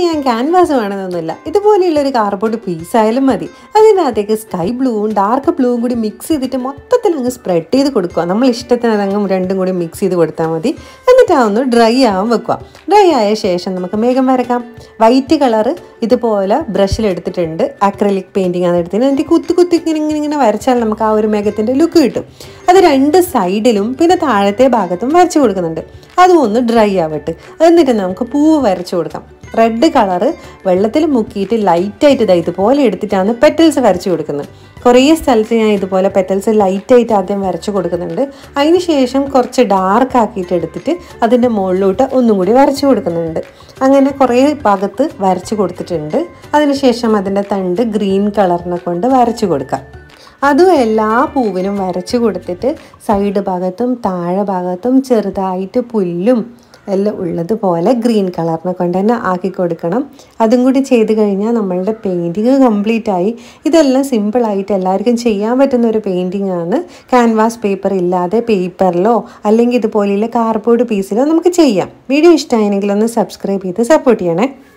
ചെയ്യാൻ ക്യാൻവാസ് വേണമെന്നൊന്നുമില്ല ഇതുപോലെയുള്ള ഒരു കാർബോർഡ് പീസ് ആയാലും മതി അതിനകത്തേക്ക് സ്കൈ ബ്ലൂവും ഡാർക്ക് ബ്ലൂവും കൂടി മിക്സ് ചെയ്തിട്ട് മൊത്തത്തിൽ അങ്ങ് സ്പ്രെഡ് ചെയ്ത് കൊടുക്കുക നമ്മൾ ഇഷ്ടത്തിന് അതങ്ങ് രണ്ടും കൂടി മിക്സ് ചെയ്ത് കൊടുത്താൽ മതി എന്നിട്ട് അതൊന്ന് ഡ്രൈ ആവാൻ വെക്കുക ഡ്രൈ ആയ ശേഷം നമുക്ക് മേഘം വരക്കാം വൈറ്റ് കളറ് ഇതുപോലെ ബ്രഷിൽ എടുത്തിട്ടുണ്ട് അക്രലിക് പെയിൻറ്റിങ് ആണ് എടുത്തിട്ട് എന്നിട്ട് കുത്തി കുത്തി ഇങ്ങനെ ഇങ്ങനെ ഇങ്ങനെ വരച്ചാൽ നമുക്ക് ആ ഒരു മേഘത്തിൻ്റെ ലുക്ക് കിട്ടും അത് രണ്ട് സൈഡിലും പിന്നെ താഴത്തെ ഭാഗത്തും വരച്ചു കൊടുക്കുന്നുണ്ട് അതും ഒന്ന് ഡ്രൈ ആവട്ടെ എന്നിട്ട് നമുക്ക് പൂവ് വരച്ചു കൊടുക്കാം റെഡ് കളറ് വെള്ളത്തിൽ മുക്കിയിട്ട് ലൈറ്റായിട്ട് ഇതാ ഇതുപോലെ എടുത്തിട്ടാണ് പെറ്റൽസ് വരച്ചു കൊടുക്കുന്നത് കുറേ സ്ഥലത്ത് ഞാൻ ഇതുപോലെ പെറ്റൽസ് ലൈറ്റായിട്ട് ആദ്യം വരച്ചു കൊടുക്കുന്നുണ്ട് അതിന് ശേഷം കുറച്ച് ഡാർക്ക് ആക്കിയിട്ട് എടുത്തിട്ട് അതിൻ്റെ മുകളിലോട്ട് ഒന്നും കൂടി വരച്ചു കൊടുക്കുന്നുണ്ട് അങ്ങനെ കുറേ ഭാഗത്ത് വരച്ചു കൊടുത്തിട്ടുണ്ട് അതിനുശേഷം അതിൻ്റെ തണ്ട് ഗ്രീൻ കളറിനെ കൊണ്ട് വരച്ചു കൊടുക്കാം അതും എല്ലാ പൂവിനും വരച്ചു കൊടുത്തിട്ട് സൈഡ് ഭാഗത്തും താഴെ ഭാഗത്തും ചെറുതായിട്ട് പുല്ലും എല്ലാം ഉള്ളതുപോലെ ഗ്രീൻ കളറിനെ കൊണ്ട് തന്നെ ആക്കി കൊടുക്കണം അതും കൂടി ചെയ്ത് കഴിഞ്ഞാൽ നമ്മളുടെ പെയിൻറ്റിങ് കംപ്ലീറ്റ് ആയി ഇതെല്ലാം സിമ്പിളായിട്ട് എല്ലാവർക്കും ചെയ്യാൻ പറ്റുന്ന ഒരു പെയിൻറ്റിംഗ് ആണ് ക്യാൻവാസ് പേപ്പർ ഇല്ലാതെ പേപ്പറിലോ അല്ലെങ്കിൽ ഇതുപോലെയുള്ള കാർഡ്ബോർഡ് പീസിലോ നമുക്ക് ചെയ്യാം വീഡിയോ ഇഷ്ടമായെങ്കിൽ ഒന്ന് സബ്സ്ക്രൈബ് ചെയ്ത് സപ്പോർട്ട് ചെയ്യണേ